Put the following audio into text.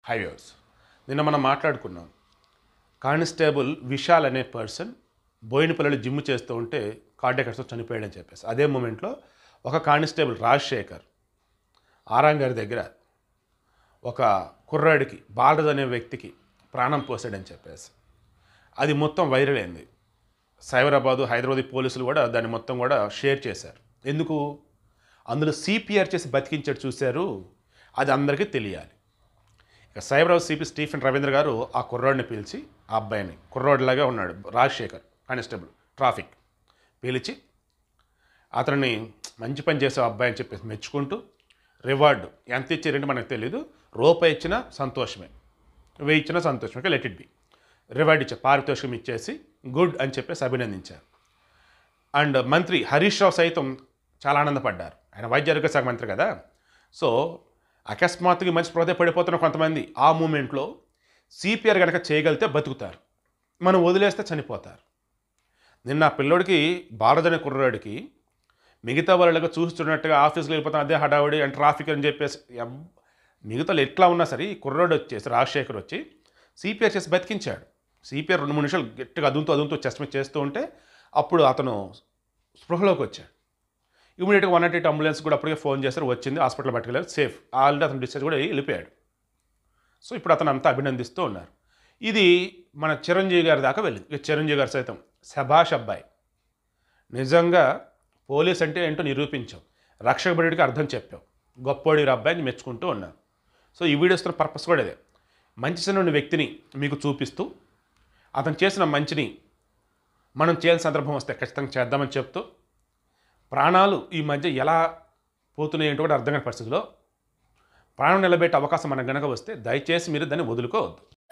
highways నిన్న మనం మాట్లాడుకున్నాం కానిస్టేబుల్ విశాల్ అనే పర్సన్ బోయినపల్లిలో జిమ్ చేస్తూ ఉంటే కార్డియకర్స్తో చనిపోయాడని చెప్పేసి అదే మూమెంట్లో ఒక కానిస్టేబుల్ రాజశేఖర్ ఆరాం గారి దగ్గర ఒక కుర్రాడికి బాలరాజు అనే వ్యక్తికి ప్రాణం పోసాడని చెప్పేసి అది మొత్తం వైరల్ అయింది సైబరాబాదు హైదరాబాద్ పోలీసులు కూడా దాన్ని మొత్తం కూడా షేర్ చేశారు ఎందుకు అందులో సిపిఆర్ చేసి బతికించాడు చూశారు అది అందరికీ తెలియాలి ఇక సైబరాబాద్ సిపి స్టీఫెన్ రవీంద్ర గారు ఆ కుర్రాడిని పిలిచి ఆ అబ్బాయిని కుర్రాడిలాగా ఉన్నాడు రాజశేఖర్ కానిస్టేబుల్ ట్రాఫిక్ పిలిచి అతన్ని మంచి పని చేసే అబ్బాయి అని చెప్పేసి మెచ్చుకుంటూ రివార్డు ఎంత ఇచ్చారంటే మనకు తెలియదు రూపాయి ఇచ్చినా సంతోషమే వెయ్యి ఇచ్చినా సంతోషమే లెట్ ఇట్ బి రివార్డ్ ఇచ్చే పారితోషికం ఇచ్చేసి గుడ్ అని చెప్పేసి అభినందించారు అండ్ మంత్రి హరీష్ రావు సైతం చాలా ఆనందపడ్డారు ఆయన వైద్య ఆరోగ్య శాఖ మంత్రి కదా సో అకస్మాత్తుగా ఈ మంచి స్పృహ పడిపోతున్న కొంతమంది ఆ మూమెంట్లో సిపిఆర్ కనుక చేయగలిగితే బతుకుతారు మనం వదిలేస్తే చనిపోతారు నిన్న ఆ పిల్లోడికి భారత్ అనే కుర్రాడికి మిగతా వాళ్ళగా చూస్తున్నట్టుగా ఆఫీస్కి వెళ్ళిపోతాం అదే హడావుడి అండ్ ట్రాఫిక్ అని చెప్పేసి ఎవ్- మిగతా వాళ్ళు ఎట్లా ఉన్నా సరే ఈ కుర్రాడు వచ్చేసి రాజశేఖర్ వచ్చి సిపిఆర్ చేసి బతికించాడు సిపిఆర్ రెండు మూడు నిమిషాలు గట్టిగా అదుంతూ అదుంతూ చెస్ట్ మీద చేస్తూ ఉంటే అప్పుడు అతను స్పృహలోకి వచ్చాడు ఇమీడియట్గా వన్ నాట్ ఎయిట్ అంబులెన్స్ కూడా అప్పటికే ఫోన్ చేస్తారు వచ్చింది హాస్పిటల్ పట్టుకెళ్ళారు సేఫ్ ఆల్రెడీ అతను డిశ్చార్జ్ కూడా అయ్యి వెళ్ళిపోయాడు సో ఇప్పుడు అతను అంతా అభినందిస్తూ ఉన్నారు ఇది మన చిరంజీవి గారి దాకా వెళ్ళింది ఇక చిరంజీవి గారు సైతం శభాష్ అబ్బాయి నిజంగా పోలీస్ అంటే ఏంటో నిరూపించాం రక్షక భటుడికి అర్థం చెప్పాం గొప్పోడి అబ్బాయిని మెచ్చుకుంటూ ఉన్నారు సో ఈ వీడియోస్ పర్పస్ కూడా ఇదే మంచి చిన్న వ్యక్తిని మీకు చూపిస్తూ అతను చేసిన మంచిని మనం చేయాల్సిన సందర్భం వస్తే ఖచ్చితంగా చేద్దామని చెప్తూ ప్రాణాలు ఈ మధ్య ఎలా పోతున్నాయి ఏంటో కూడా అర్థం కాని పరిస్థితిలో ప్రాణం నిలబెట్టే అవకాశం మనకు గనక వస్తే దయచేసి మీరు దాన్ని వదులుకోవద్దు